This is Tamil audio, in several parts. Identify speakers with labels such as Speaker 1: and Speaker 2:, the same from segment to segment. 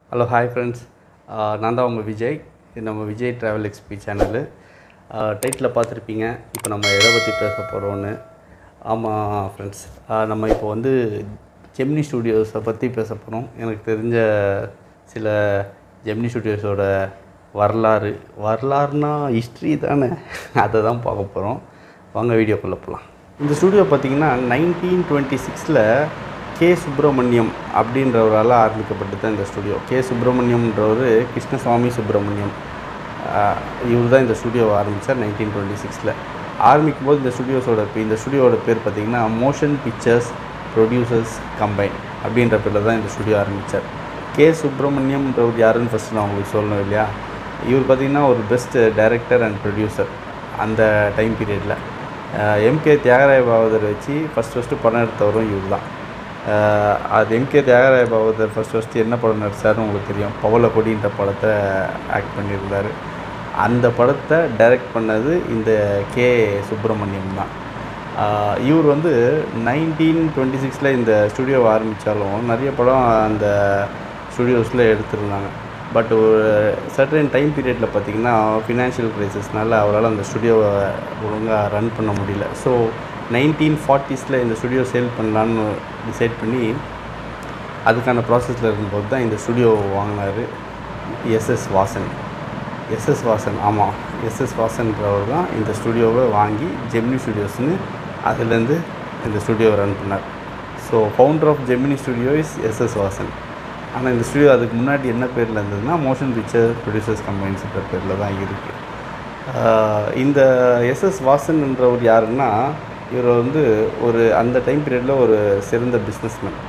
Speaker 1: ஹலோ ஹாய் ஃப்ரெண்ட்ஸ் நான் தான் உங்கள் விஜய் இது நம்ம Vijay travel XP channel title பார்த்துருப்பீங்க இப்போ நம்ம எதை பற்றி பேச போகிறோன்னு ஆமாம் ஃப்ரெண்ட்ஸ் நம்ம இப்போ வந்து ஜெமினி ஸ்டூடியோஸை பற்றி பேச போகிறோம் எனக்கு தெரிஞ்ச சில ஜெமினி ஸ்டூடியோஸோட வரலாறு வரலாறுனா ஹிஸ்ட்ரி தானே அதை தான் பார்க்க போகிறோம் வாங்க வீடியோக்குள்ளே போகலாம் இந்த ஸ்டூடியோ பார்த்தீங்கன்னா நைன்டீன் டுவெண்ட்டி சிக்ஸில் கே சுப்பிரமணியம் அப்படின்றவரால் ஆரம்பிக்கப்பட்டது தான் இந்த ஸ்டுடியோ கே சுப்பிரமணியம்ன்றவர் கிருஷ்ணசாமி சுப்பிரமணியம் இவர் தான் இந்த ஸ்டுடியோவை ஆரம்பித்தார் நைன்டீன் டுவெண்ட்டி சிக்ஸில் ஆரம்பிக்கும் போது இந்த ஸ்டுடியோஸோட இந்த ஸ்டுடியோவோட பேர் பார்த்திங்கன்னா மோஷன் பிக்சர்ஸ் ப்ரொடியூசர்ஸ் கம்பைன் அப்படின்ற பேரில் தான் இந்த ஸ்டுடியோ ஆரம்பித்தார் கே சுப்பிரமணியம்ன்றவர் யாருன்னு ஃபஸ்ட்டு நான் உங்களுக்கு சொல்லணும் இல்லையா இவர் பார்த்திங்கன்னா ஒரு பெஸ்ட் டைரக்டர் அண்ட் ப்ரொடியூசர் அந்த time period MK Thyagaraja Bhagavathar வச்சு ஃபஸ்ட் ஃபஸ்ட்டு படம் எடுத்தவரும் இவர் தான் ஆஹ் அது MK Thyagaraja Bhagavathar first first என்ன படம் நடிச்சாருன்னு உங்களுக்கு தெரியும் பவளக்கொடின்ற படத்தை ஆக்ட் பண்ணியிருந்தார் அந்த படத்தை டைரக்ட் பண்ணது இந்த கே சுப்பிரமணியம் தான் ஆஹ் இவர் வந்து நைன்டீன் டுவெண்ட்டி சிக்ஸில் இந்த ஸ்டுடியோவை ஆரம்பித்தாலும் நிறைய படம் அந்த ஸ்டுடியோஸில் எடுத்திருந்தாங்க பட் ஒரு சர்டன் டைம் பீரியடில் பார்த்திங்கன்னா ஃபினான்ஷியல் க்ரைசிஸ்னால அவரால் அந்த ஸ்டுடியோவை ஒழுங்காக ரன் பண்ண முடியல ஸோ நைன்டீன் ஃபார்ட்டிஸில் இந்த ஸ்டுடியோ சேல் பண்ணலான்னு டிசைட் பண்ணி அதுக்கான ப்ராசஸில் இருக்கும்போது தான் இந்த ஸ்டுடியோ வாங்கினார் எஸ்எஸ் வாசன் எஸ்எஸ் வாசன் ஆமாம் எஸ்எஸ் வாசன்றவர் தான் இந்த ஸ்டுடியோவை வாங்கி ஜெமினி ஸ்டுடியோஸ்னு அதுலேருந்து இந்த ஸ்டுடியோவை ரன் பண்ணார் so founder of Gemini studio is SS Vasan ஆனால் இந்த ஸ்டுடியோ அதுக்கு முன்னாடி என்ன பேரில் இருந்ததுன்னா மோஷன் பிக்சர் ப்ரொடியூசர்ஸ் கம்பெனிஸ்ன்ற பேரில் தான் இருக்குது இந்த எஸ்எஸ் வாசன்ன்றவர் யாருன்னா இவர் வந்து ஒரு அந்த டைம் பீரியடில் ஒரு சிறந்த பிஸ்னஸ்மேன்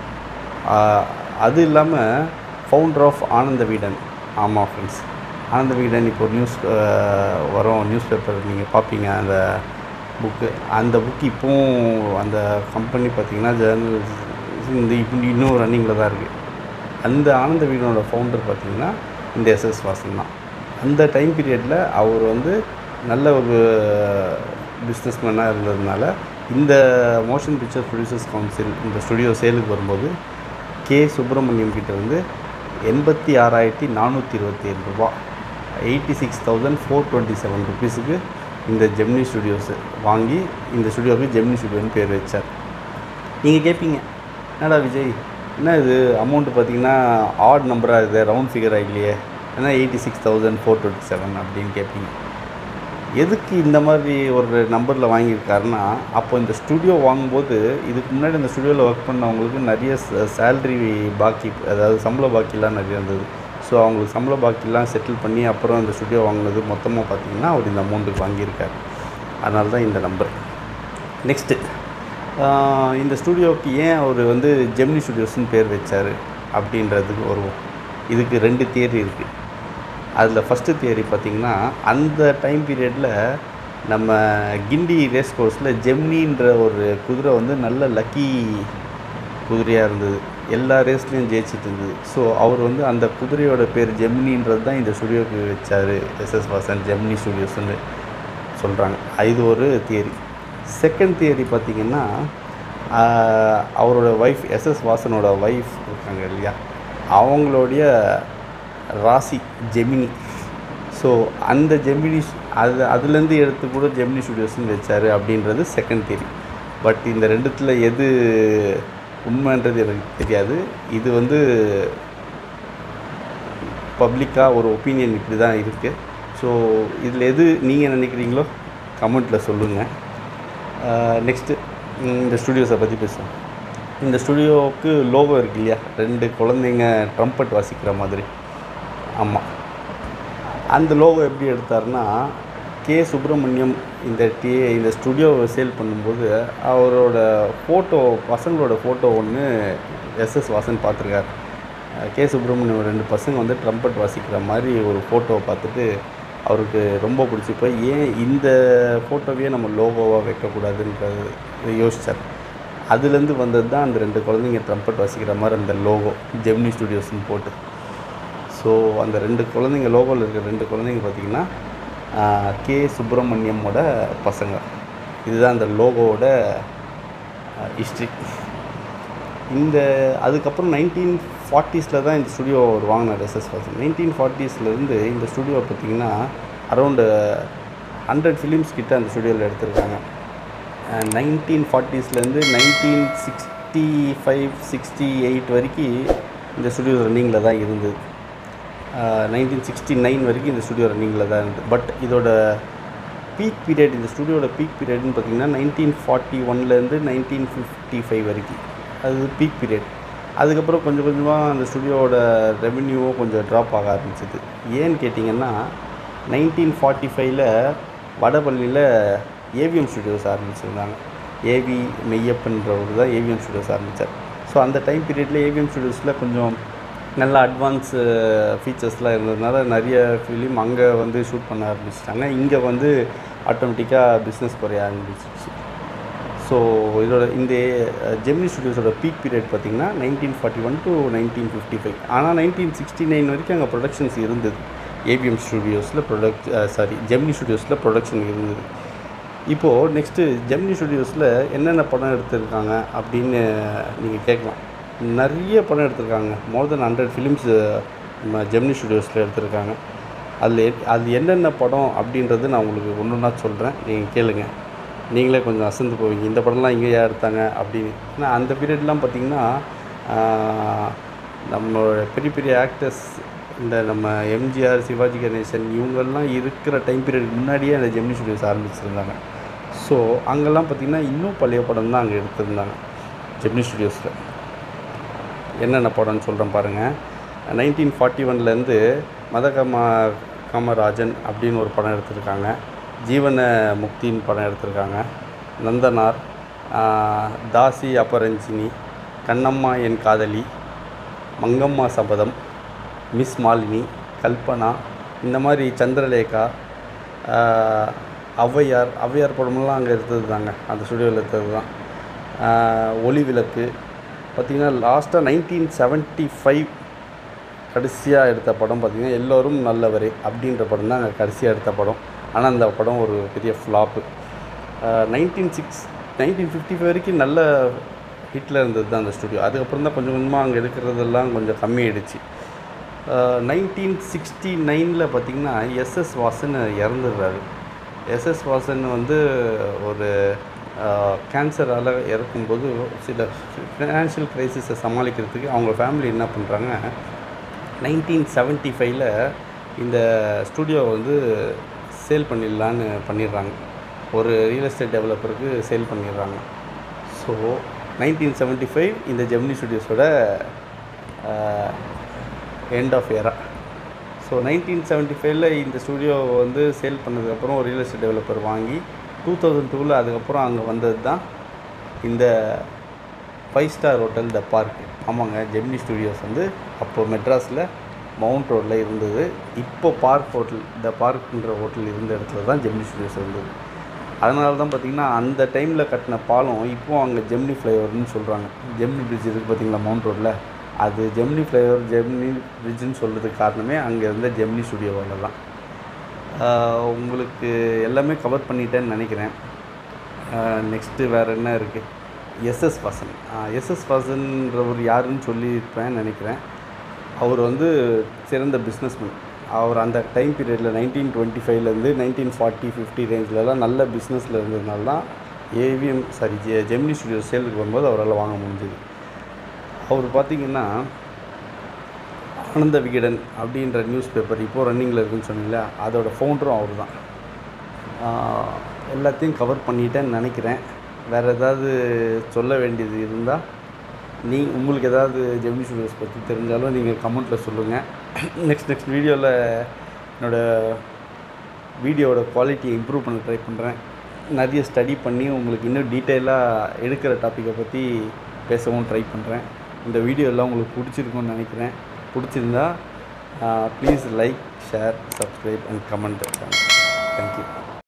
Speaker 1: அது இல்லாமல் ஃபவுண்டர் ஆஃப் ஆனந்த வீடன் ஆமாம் ஃப்ரெண்ட்ஸ் ஆனந்த வீடன் இப்போ ஒரு நியூஸ் வரும் நியூஸ் பேப்பர் நீங்கள் பார்ப்பீங்க அந்த புக்கு அந்த புக்கு இப்போவும் அந்த கம்பெனி பார்த்தீங்கன்னா ஜேர்னல் இந்த இப்போ இன்னும் ரன்னிங்கில் தான் இருக்குது அந்த ஆனந்த வீடனோட ஃபவுண்டர் பார்த்திங்கன்னா இந்த எஸ்எஸ் வாசன் தான் அந்த டைம் பீரியடில் அவர் வந்து நல்ல ஒரு பிஸ்னஸ்மேனாக இருந்ததுனால இந்த மோஷன் பிக்சர் ப்ரொடியூசர்ஸ் கவுன்சில் இந்த ஸ்டுடியோ சேலுக்கு வரும்போது கே சுப்பிரமணியம் கிட்ட வந்து எண்பத்தி ஆறாயிரத்தி நானூற்றி இருபத்தி ஏழு ரூபா eighty six thousand four twenty seven ருபீஸுக்கு இந்த ஜெமினி ஸ்டுடியோஸு வாங்கி இந்த ஸ்டுடியோவுக்கு ஜெமினி ஸ்டுடியோன்னு பேர் வச்சார் நீங்கள் கேட்பீங்க என்னடா விஜய் என்ன இது அமௌண்ட்டு பார்த்தீங்கன்னா ஆட் நம்பராக இருக்குது ரவுண்ட் ஃபிகராக இல்லையே ஏன்னா eighty six thousand four twenty seven அப்படின்னு கேட்பீங்க எதுக்கு இந்த மாதிரி ஒரு நம்பரில் வாங்கியிருக்காருன்னா அப்போ இந்த ஸ்டுடியோ வாங்கும்போது இதுக்கு முன்னாடி இந்த ஸ்டுடியோவில் ஒர்க் பண்ணவங்களுக்கு நிறைய சேல்ரி பாக்கி அதாவது சம்பள பாக்கிலாம் நிறைய இருந்தது ஸோ அவங்களுக்கு சம்பள பாக்கிலாம் செட்டில் பண்ணி அப்புறம் இந்த ஸ்டுடியோ வாங்கினது மொத்தமாக பார்த்தீங்கன்னா அவர் இந்த அமௌண்ட்டுக்கு வாங்கியிருக்காரு அதனால தான் இந்த நம்பர் நெக்ஸ்ட்டு இந்த ஸ்டுடியோவுக்கு ஏன் அவர் வந்து ஜெமினி ஸ்டுடியோஸ்னு பேர் வச்சார் அப்படின்றதுக்கு வருவோம் இதுக்கு ரெண்டு தியரி இருக்குது அதில் ஃபஸ்ட்டு தியரி பார்த்திங்கன்னா அந்த டைம் பீரியடில் நம்ம கிண்டி ரேஸ் கோர்ஸில் ஜெம்னின்ற ஒரு குதிரை வந்து நல்ல லக்கி குதிரையாக இருந்தது எல்லா ரேஸ்லேயும் ஜெயிச்சிட்டு இருந்தது ஸோ அவர் வந்து அந்த குதிரையோட பேர் ஜெம்னின்றது தான் இந்த ஸ்டுடியோக்கு வச்சார் எஸ்எஸ் வாசன் ஜெம்னி ஸ்டுடியோஸ்னு சொல்கிறாங்க இது ஒரு தியரி செகண்ட் தியரி பார்த்திங்கன்னா அவரோட ஒய்ஃப் எஸ்எஸ் வாசனோட ஒய்ஃப் இருக்காங்க இல்லையா அவங்களுடைய ராசி ஜெமினி ஸோ அந்த ஜெமினி அது அதுலேருந்து எடுத்து கூட ஜெமினி ஸ்டுடியோஸ்னு வச்சார் அப்படின்றது செகண்ட் தியரி பட் இந்த ரெண்டுத்தில் எது உண்மைன்றது எனக்கு தெரியாது இது வந்து பப்ளிக்காக ஒரு ஒப்பீனியன் இப்படி தான் இருக்குது ஸோ இதில் எது நீங்கள் நினைக்கிறீங்களோ கமெண்ட்டில் சொல்லுங்கள் நெக்ஸ்ட்டு இந்த ஸ்டுடியோஸை பற்றி பேசுவோம் இந்த ஸ்டுடியோவுக்கு லோகோ இருக்கு இல்லையா ரெண்டு குழந்தைங்க ட்ரம்பட் வாசிக்கிற மாதிரி ஆமாம் அந்த லோகோ எப்படி எடுத்தார்னா கே சுப்பிரமணியம் இந்த டி இந்த ஸ்டுடியோவை சேல் பண்ணும்போது அவரோட ஃபோட்டோ பசங்களோட ஃபோட்டோ ஒன்று எஸ்எஸ் வாசன் பார்த்துருக்காரு கே சுப்பிரமணியம் ரெண்டு பசங்க வந்து ட்ரம்பட் வாசிக்கிற மாதிரி ஒரு ஃபோட்டோவை பார்த்துட்டு அவருக்கு ரொம்ப பிடிச்சி போய் ஏன் இந்த ஃபோட்டோவையே நம்ம லோகோவாக வைக்கக்கூடாதுன்றது யோசித்தார் அதுலேருந்து வந்தது தான் அந்த ரெண்டு குழந்தைங்க ட்ரம்பட் வாசிக்கிற மாதிரி அந்த லோகோ ஜெமினி ஸ்டுடியோஸ்னு போட்டு ஸோ அந்த ரெண்டு குழந்தைங்க லோகோவில் இருக்கிற ரெண்டு குழந்தைங்க பார்த்திங்கன்னா கே சுப்பிரமணியமோட பசங்க இதுதான் அந்த லோகோவோட ஹிஸ்ட்ரி இந்த அதுக்கப்புறம் நைன்டீன் ஃபார்ட்டிஸில் தான் இந்த ஸ்டுடியோ அவர் வாங்கினார் எஸ்எஸ் வாசன் நைன்டீன் ஃபார்ட்டிஸ்லேருந்து இந்த ஸ்டுடியோ பார்த்திங்கன்னா அரௌண்டு ஹண்ட்ரட் ஃபிலிம்ஸ் கிட்ட அந்த ஸ்டுடியோவில் எடுத்திருக்காங்க நைன்டீன் ஃபார்ட்டிஸ்லேருந்து nineteen sixty five sixty eight வரைக்கும் இந்த ஸ்டுடியோ ரன்னிங்கில் தான் இருந்தது நைன்டீன் சிக்ஸ்டி நைன் வரைக்கும் இந்த ஸ்டுடியோ ரன்னிங்கில் தான் இருந்தது பட் இதோட பீக் பீரியட் இந்த ஸ்டுடியோட பீக் பீரியட்னு பார்த்தீங்கன்னா நைன்டீன் ஃபார்ட்டி ஒன்லேருந்து நைன்டீன் ஃபிஃப்டி ஃபைவ் வரைக்கும் அது பீக் பீரியட் அதுக்கப்புறம் கொஞ்சம் கொஞ்சமாக அந்த ஸ்டுடியோவோட ரெவென்யூவும் கொஞ்சம் ட்ராப் ஆக ஆரம்பிச்சிது ஏன்னு கேட்டிங்கன்னா நைன்டீன் ஃபார்ட்டி ஃபைவ்ல வடபள்ளியில் ஏவிஎம் ஸ்டுடியோஸ் ஆரம்பிச்சிருந்தாங்க ஏவி மெய்யப்பன்றவர் தான் ஏவிஎம் ஸ்டுடியோஸ் ஆரம்பித்தார் ஸோ அந்த டைம் பீரியடில் ஏவிஎம் ஸ்டுடியோஸில் கொஞ்சம் நல்ல அட்வான்ஸ் ஃபீச்சர்ஸ்லாம் இருந்ததுனால நிறைய ஃபிலிம் அங்கே வந்து ஷூட் பண்ண ஆரம்பிச்சிட்டாங்க இங்கே வந்து ஆட்டோமேட்டிக்காக பிஸ்னஸ் குறைய ஆரம்பிச்சிச்சு ஸோ இதோட இந்த ஜெமினி ஸ்டுடியோஸோட பீக் பீரியட் பார்த்திங்கன்னா nineteen forty one to nineteen fifty five ஆனால் நைன்டீன் சிக்ஸ்டி நைன் வரைக்கும் அங்கே ப்ரொடக்ஷன்ஸ் இருந்தது ஏவிஎம் ஸ்டுடியோஸில் ப்ரொடக்ட் சாரி ஜெமினி ஸ்டுடியோஸில் ப்ரொடக்ஷன் இருந்தது இப்போது நெக்ஸ்ட்டு ஜெமினி ஸ்டுடியோஸில் என்னென்ன படம் எடுத்திருக்காங்க அப்படின்னு நீங்கள் கேட்கலாம் நிறைய படம் எடுத்திருக்காங்க மோர் தென் ஹண்ட்ரட் ஃபிலிம்ஸ் நம்ம ஜெமினி ஸ்டுடியோஸில் எடுத்திருக்காங்க அதில் எ- அது என்னென்ன படம் அப்படின்றது நான் உங்களுக்கு ஒன்று ஒன்றா சொல்கிறேன் நீங்கள் கேளுங்க நீங்களே கொஞ்சம் அசந்து போவீங்க இந்த படம்லாம் இங்கே யார் எடுத்தாங்க அப்படின்னு ஏன்னா அந்த பீரியட்லாம் பார்த்திங்கன்னா நம்ம பெரிய பெரிய ஆக்டர்ஸ் இந்த நம்ம எம்ஜிஆர் சிவாஜி கணேசன் இவங்கெல்லாம் இருக்கிற டைம் பீரியட் முன்னாடியே அந்த ஜெமினி ஸ்டுடியோஸ் ஆரம்பிச்சிருந்தாங்க ஸோ அங்கெல்லாம் பார்த்திங்கன்னா இன்னும் பழைய படம் தான் அங்கே எடுத்திருந்தாங்க ஜெமினி ஸ்டுடியோஸில் என்னென்ன படம்னு சொல்கிறேன் பாருங்கள் நைன்டீன் ஃபார்ட்டி ஒன்லேருந்து மதகமா காமராஜன் அப்படின்னு ஒரு படம் எடுத்திருக்காங்க ஜீவன முக்தின்னு படம் எடுத்திருக்காங்க நந்தனார் ஆஹ், தாசி அபரஞ்சினி கண்ணம்மா என் காதலி மங்கம்மா சபதம் மிஸ் மாலினி கல்பனா இந்த மாதிரி சந்திரலேகா ஆஹ், ஔவையார் ஔவையார் படமெல்லாம் அங்கே எடுத்தது தாங்க அந்த ஸ்டுடியோவில் எடுத்தது தான் ஆஹ், ஒளி விளக்கு பார்த்திங்கன்னா லாஸ்ட்டாக நைன்டீன் செவன்ட்டி ஃபைவ் கடைசியாக எடுத்த படம் பார்த்திங்கன்னா எல்லோரும் நல்லவரே அப்படின்ற படம் தான் அங்கே கடைசியாக எடுத்த படம் ஆனால் அந்த படம் ஒரு பெரிய flop nineteen six nineteen fifty five வரைக்கும் நல்ல ஹிட்டில் இருந்தது தான் அந்த ஸ்டுடியோ அதுக்கப்புறம் தான் கொஞ்சம் கொஞ்சமாக அங்கே எடுக்கிறதெல்லாம் கொஞ்சம் கம்மியாயிடுச்சு நைன்டீன் சிக்ஸ்டி நைனில் பார்த்திங்கன்னா எஸ்எஸ் வாசன் இறந்துடுறாரு எஸ்எஸ் வாசன் வந்து ஒரு கேன்சரால் இறக்கும்போது சில ஃபினான்ஷியல் க்ரைசிஸை சமாளிக்கிறதுக்கு அவங்க ஃபேமிலி என்ன பண்ணுறாங்க நைன்டீன் செவன்ட்டி ஃபைவ்ல இந்த ஸ்டுடியோ வந்து சேல் பண்ணிடலான்னு பண்ணிடுறாங்க ஒரு ரியல் எஸ்டேட் டெவலப்பருக்கு சேல் பண்ணிடுறாங்க ஸோ நைன்டீன் செவன்ட்டி ஃபைவ் இந்த ஜெமினி ஸ்டுடியோஸோட end of era so nineteen seventy ஃபைவ்ல இந்த ஸ்டுடியோ வந்து சேல் பண்ணதுக்கப்புறம் ஒரு ரியல் எஸ்டேட் டெவலப்பர் வாங்கி டூ தௌசண்ட் டூவில் அதுக்கப்புறம் அங்கே வந்தது தான் இந்த five star hotel the park ஆமாங்க ஜெமினி ஸ்டுடியோஸ் வந்து அப்போ மெட்ராஸில் மவுண்ட் ரோட்டில் இருந்தது இப்போ பார்க் ஹோட்டல் த பார்க்ன்ற ஹோட்டல் இருந்த இடத்துல தான் ஜெமினி ஸ்டுடியோஸ் இருந்தது அதனால தான் பார்த்திங்கன்னா அந்த டைமில் கட்டின பாலம் இப்போ அங்கே ஜெமினி ஃப்ளைஓவர்னு சொல்கிறாங்க ஜெமினி பிரிட்ஜ் இருக்குது பார்த்தீங்களா மவுண்ட் ரோட்டில் அது ஜெமினி ஃப்ளைஓவர் ஜெமினி பிரிட்ஜுன்னு சொல்கிறதுக்கு காரணமே அங்கே இருந்த ஜெமினி ஸ்டுடியோவால் தான் ஆஹ் உங்களுக்கு எல்லாமே கவர் பண்ணிட்டேன்னு நினைக்கிறேன் நெக்ஸ்ட்டு வேறு என்ன இருக்குது எஸ்எஸ் வாசன் எஸ்எஸ் வாசன்றவர் யாருன்னு சொல்லியிருப்பேன் நினைக்கிறேன் அவர் வந்து சிறந்த பிஸ்னஸ்மேன் அவர் அந்த டைம் பீரியடில் நைன்டீன் டுவெண்ட்டி ஃபைவ்லேருந்து நைன்டீன் ஃபார்ட்டி ஃபிஃப்டி ரேஞ்சிலலாம் நல்ல பிஸ்னஸில் இருந்ததுனால தான் ஏவிஎம் சாரி ஜெ ஜெமினி ஸ்டுடியோ சேலுக்கு வரும்போது அவரால் வாங்க முடிஞ்சுது அவர் பார்த்திங்கன்னா ஆனந்த விகடன் அப்படின்ற நியூஸ் பேப்பர் இப்போது ரன்னிங்கில் இருக்குன்னு சொன்னீங்களா அதோட ஃபவுண்டரும் அவர் தான் எல்லாத்தையும் கவர் பண்ணிட்டேன்னு நினைக்கிறேன் வேறு ஏதாவது சொல்ல வேண்டியது இருந்தால் நீ உங்களுக்கு ஏதாவது ஜெமினி ஸ்டுடியோஸ் பற்றி தெரிஞ்சாலும் நீங்கள் கமெண்ட்டில் சொல்லுங்கள் நெக்ஸ்ட் நெக்ஸ்ட் வீடியோவில் என்னோடய வீடியோவோட குவாலிட்டியை இம்ப்ரூவ் பண்ண ட்ரை பண்ணுறேன் நிறைய ஸ்டடி பண்ணி உங்களுக்கு இன்னும் டீட்டெயிலாக எடுக்கிற டாப்பிக்கை பற்றி பேசவும் ட்ரை பண்ணுறேன் இந்த வீடியோ எல்லாம் உங்களுக்கு பிடிச்சிருக்கும்னு நினைக்கிறேன் பிடிச்சிருந்தா please like share subscribe and comment thank you